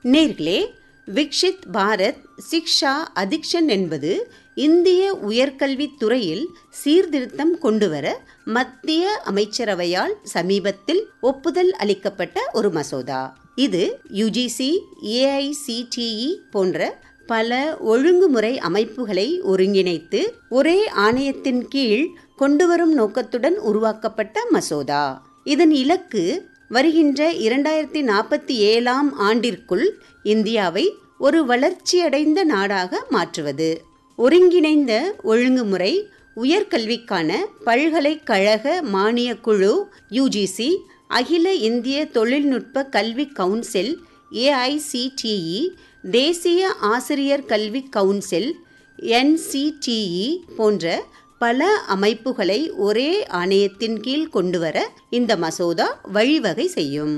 நேர்களே விக்ஷித் பாரத் சிக்ஷா அதிக்ஷன் என்பது இந்திய உயர்கல்வித் துறையில் சீர்திருத்தம் கொண்டுவர மத்திய அமைச்சரவையால் சமீபத்தில் ஒப்புதல் அளிக்கப்பட்ட ஒரு மசோதா இது யுஜிசி ஏஐசிடிஇ போன்ற பல ஒழுங்குமுறை அமைப்புகளை ஒருங்கிணைத்து ஒரே ஆணையத்தின் கீழ் கொண்டுவரும் நோக்கத்துடன் உருவாக்கப்பட்ட மசோதா இதன் இலக்கு வருகின்ற இரண்டாயிரத்தி நாற்பத்தி ஏழாம் ஆண்டிற்குள் இந்தியாவை ஒரு வளர்ச்சியடைந்த நாடாக மாற்றுவது ஒருங்கிணைந்த ஒழுங்குமுறை உயர்கல்விக்கான பல்கலைக்கழக மானியக் குழு யுஜிசி அகில இந்திய தொழில்நுட்ப கல்வி கவுன்சில் ஏஐசிடிஇ தேசிய ஆசிரியர் கல்வி கவுன்சில் என்சிடிஇ போன்ற பல அமைப்புகளை ஒரே ஆணையத்தின் கீழ் கொண்டுவர இந்த மசோதா வழிவகை செய்யும்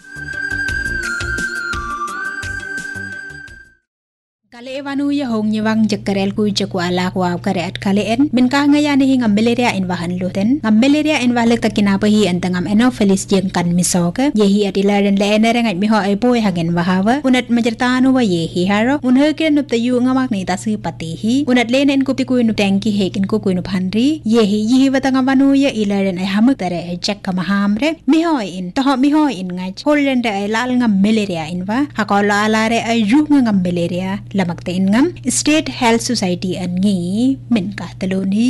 Kale wanu ya hong nyawang jekarel ku jeku ala ku aw kare at kale en min ka nga yani hi ngam malaria in wahan luten ngam malaria in walek ta kinapa hi an tangam anopheles jeng kan misoke ye hi at ilaren le ene rengat mi ho ai boy hagen wahawa unat majertanu wa ye hi haro un he ken nup ta yu ngamak ni ta su pati hi unat le nen ku pi ku nu tanki he ken ku ku nu phanri ye hi yi wa tangam wanu ya ilaren ai hamuk tare ai jek ka mahamre mi ho in to ho mi ho in ngach holen de ai lal ngam malaria in wa hakol ala re ai yu ngam malaria lamaktain ngam State Health Society an ngi min ka taloni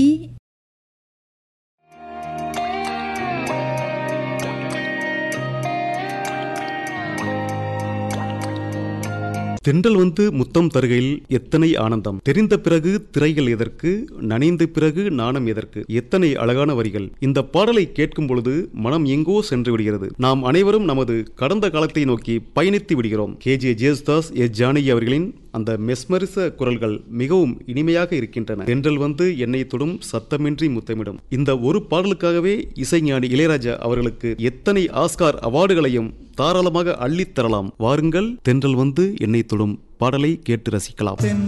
தென்றல் வந்து முத்தம் தருகையில் எத்தனை ஆனந்தம் தெரிந்த பிறகு திரைகள் எதற்கு நனைந்த பிறகு நாணம் எதற்கு எத்தனை அழகான வரிகள் இந்த பாடலை கேட்கும் பொழுது மனம் எங்கோ சென்று விடுகிறது நாம் அனைவரும் நமது கடந்த காலத்தை நோக்கி பயணித்து விடுகிறோம் K J Yesudas S Janaki அவர்களின் அந்த மெஸ்மரிச குரல்கள் மிகவும் இனிமையாக இருக்கின்றன தென்றல் வந்து என்னை தொடும் சத்தமின்றி முத்தமிடும் இந்த ஒரு பாடலுக்காகவே இசைஞானி இளையராஜா அவர்களுக்கு எத்தனை ஆஸ்கார் அவார்டுகளையும் தாராளமாக அள்ளித் தரலாம் வாருங்கள் தென்றல் வந்து என்னை தொடும் பாடலை கேட்டு ரசிக்கலாம்